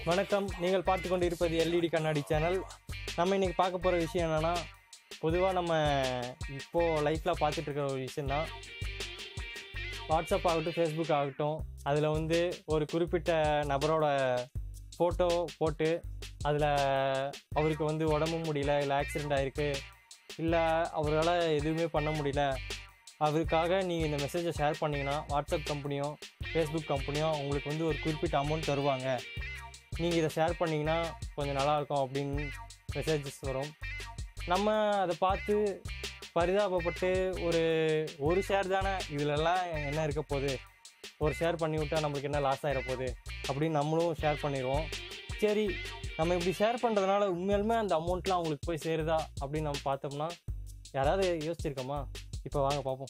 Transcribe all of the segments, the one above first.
வணக்கம் நீங்கள் பார்த்து கொண்டு இருப்பது எல்இடி கண்ணாடி சேனல் நம்ம இன்னைக்கு பார்க்க போகிற விஷயம் என்னென்னா பொதுவாக நம்ம இப்போது லைஃப்பில் பார்த்துட்டு இருக்கிற ஒரு விஷயந்தான் வாட்ஸ்அப் ஆகட்டும் ஃபேஸ்புக் ஆகட்டும் அதில் வந்து ஒரு குறிப்பிட்ட நபரோட ஃபோட்டோ போட்டு அதில் அவருக்கு வந்து உடம்பு முடியல இல்லை ஆக்சிடெண்ட் ஆகிருக்கு இல்லை அவரால் எதுவுமே பண்ண முடியல அவருக்காக நீங்கள் இந்த மெசேஜை ஷேர் பண்ணிங்கன்னா வாட்ஸ்அப் கம்பெனியும் ஃபேஸ்புக் கம்பெனியும் உங்களுக்கு வந்து ஒரு குறிப்பிட்ட அமௌண்ட் தருவாங்க நீங்கள் இதை ஷேர் பண்ணிங்கன்னா கொஞ்சம் நல்லாயிருக்கும் அப்படின்னு மெசேஜஸ் வரும் நம்ம அதை பார்த்து பரிதாபப்பட்டு ஒரு ஒரு ஷேர் தானே இதிலெல்லாம் என்ன இருக்க போகுது ஒரு ஷேர் பண்ணி விட்டால் நம்மளுக்கு என்ன லாஸ் ஆகிட போகுது அப்படின்னு நம்மளும் ஷேர் பண்ணிடுவோம் சரி நம்ம இப்படி ஷேர் பண்ணுறதுனால உண்மையாலுமே அந்த அமௌண்ட்லாம் அவங்களுக்கு போய் சேருதா அப்படின்னு நம்ம பார்த்தோம்னா யாராவது யோசிச்சிருக்கோமா இப்போ வாங்க பார்ப்போம்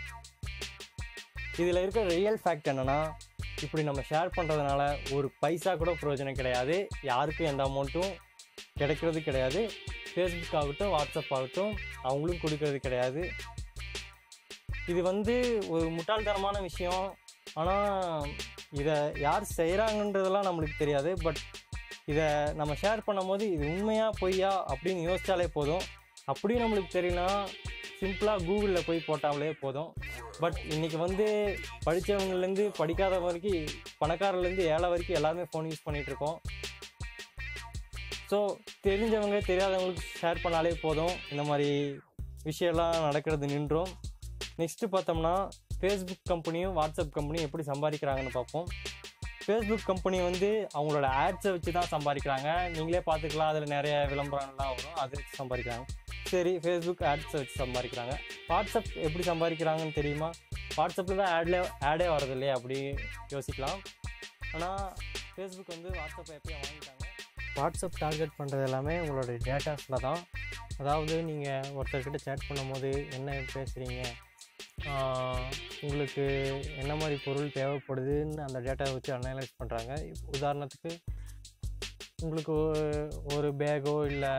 இதில் இருக்க ரியல் ஃபேக்ட் என்னென்னா இப்படி நம்ம ஷேர் பண்ணுறதுனால ஒரு பைசா கூட பிரயோஜனம் கிடையாது யாருக்கும் எந்த அமௌண்ட்டும் கிடைக்கிறது கிடையாது ஃபேஸ்புக் ஆகட்டும் வாட்ஸ்அப் ஆகட்டும் அவங்களும் கொடுக்கறது கிடையாது இது வந்து ஒரு முட்டாள்தனமான விஷயம் ஆனால் இதை யார் செய்கிறாங்கன்றதெல்லாம் நம்மளுக்கு தெரியாது பட் இதை நம்ம ஷேர் பண்ணும்போது இது உண்மையாக பொய்யா அப்படின்னு யோசிச்சாலே போதும் அப்படியும் நம்மளுக்கு தெரியலனா சிம்பிளாக கூகுளில் போய் போட்டாலே போதும் பட் இன்றைக்கி வந்து படித்தவங்கலேருந்து படிக்காத வரைக்கும் பணக்காரர்லேருந்து ஏழை வரைக்கும் எல்லாருமே ஃபோன் யூஸ் பண்ணிகிட்டு இருக்கோம் ஸோ தெரிஞ்சவங்க தெரியாதவங்களுக்கு ஷேர் பண்ணாலே போதும் இந்த மாதிரி விஷயம்லாம் நடக்கிறது நின்றோம் நெக்ஸ்ட்டு பார்த்தோம்னா ஃபேஸ்புக் கம்பெனியும் வாட்ஸ்அப் கம்பெனியும் எப்படி சம்பாதிக்கிறாங்கன்னு பார்ப்போம் ஃபேஸ்புக் கம்பெனி வந்து அவங்களோட ஆட்ஸை வச்சு தான் சம்பாதிக்கிறாங்க நீங்களே பார்த்துக்கலாம் அதில் நிறைய விளம்பரம்லாம் வரும் அதை வச்சு சம்பாதிக்கிறாங்க சரி ஃபேஸ்புக் ஆட்ஸை வச்சு சம்பாதிக்கிறாங்க வாட்ஸ்அப் எப்படி சம்பாதிக்கிறாங்கன்னு தெரியுமா வாட்ஸ்அப்பில் தான் ஆட்ல ஆடே வரது இல்லையா அப்படி யோசிக்கலாம் ஆனால் ஃபேஸ்புக் வந்து வாட்ஸ்அப்பை எப்பயும் வாங்கிட்டாங்க வாட்ஸ்அப் டார்கெட் பண்ணுறது எல்லாமே உங்களோட டேட்டாஸில் தான் அதாவது நீங்கள் ஒருத்தர்கிட்ட சேட் பண்ணும்போது என்ன பேசுகிறீங்க உங்களுக்கு என்ன மாதிரி பொருள் தேவைப்படுதுன்னு அந்த டேட்டாவை வச்சு அனலைஸ் பண்ணுறாங்க உதாரணத்துக்கு உங்களுக்கு ஒ- ஒரு பேக்கோ இல்லை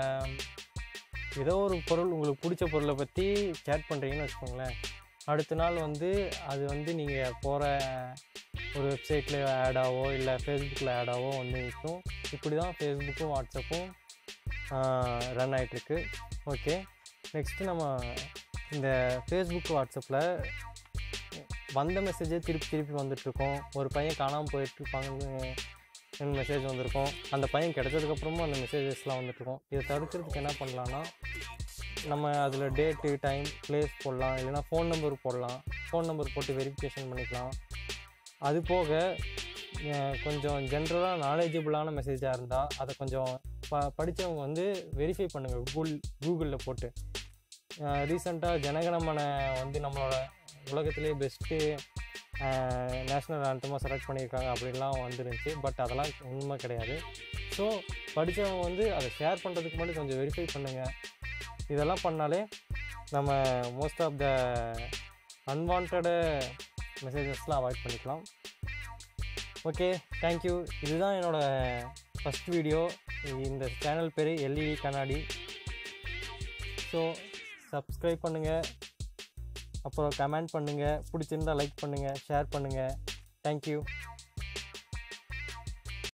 ஏதோ ஒரு பொருள் உங்களுக்கு பிடிச்ச பொருளை பற்றி சேட் பண்ணுறீங்கன்னு வச்சுக்கோங்களேன் அடுத்த நாள் வந்து அது வந்து நீங்கள் போகிற ஒரு வெப்சைட்டில் ஆடாவோ இல்லை ஃபேஸ்புக்கில் ஆடாவோ வந்து நிற்கும் இப்படி தான் ஃபேஸ்புக்கும் வாட்ஸ்அப்பும் ரன் ஆகிட்டுருக்கு ஓகே நெக்ஸ்ட்டு நம்ம இந்த ஃபேஸ்புக் வாட்ஸ்அப்பில் வந்த மெசேஜே திருப்பி திருப்பி வந்துட்டுருக்கோம் ஒரு பையன் காணாமல் போயிட்டுருப்பாங்கன்னு மெசேஜ் வந்திருக்கும் அந்த பையன் கிடைச்சதுக்கப்புறமும் அந்த மெசேஜஸ்லாம் வந்துட்டுருக்கோம் இதை தடுக்கிறதுக்கு என்ன பண்ணலான்னா நம்ம அதில் டேட்டு டைம் பிளேஸ் போடலாம் இல்லைன்னா ஃபோன் நம்பர் போடலாம் ஃபோன் நம்பர் போட்டு வெரிஃபிகேஷன் பண்ணிக்கலாம் அது போக அஹ், கொஞ்சம் ஜென்ரலாக நாலேஜபிளான மெசேஜாக இருந்தால் அதை கொஞ்சம் ப படித்தவங்க வந்து வெரிஃபை பண்ணுங்கள் கூகுள் கூகுளில் போட்டு ரீசெண்டாக ஜனகணமன வந்து நம்மளோட உலகத்திலே பெஸ்ட்டு நேஷ்னல் ஆந்தமாக செலக்ட் பண்ணியிருக்காங்க அப்படின்லாம் வந்துருந்துச்சு பட் அதெல்லாம் உண்மை கிடையாது ஸோ படித்தவங்க வந்து அதை ஷேர் பண்ணுறதுக்கு முன்னாடி கொஞ்சம் வெரிஃபை பண்ணுங்கள் இதெல்லாம் பண்ணாலே நம்ம மோஸ்ட் ஆஃப் த அன்வான்டு மெசேஜஸ்லாம் அவாய்ட் பண்ணிக்கலாம் ஓகே தேங்க்யூ இதுதான் என்னோடய ஃபஸ்ட் வீடியோ இந்த சேனல் பேர் எல்இடி கண்ணாடி ஸோ சப்ஸ்கிரைப் பண்ணுங்கள் அப்புறம் கமெண்ட் பண்ணுங்கள் பிடிச்சிருந்தா லைக் பண்ணுங்கள் ஷேர் பண்ணுங்கள் தேங்க்யூ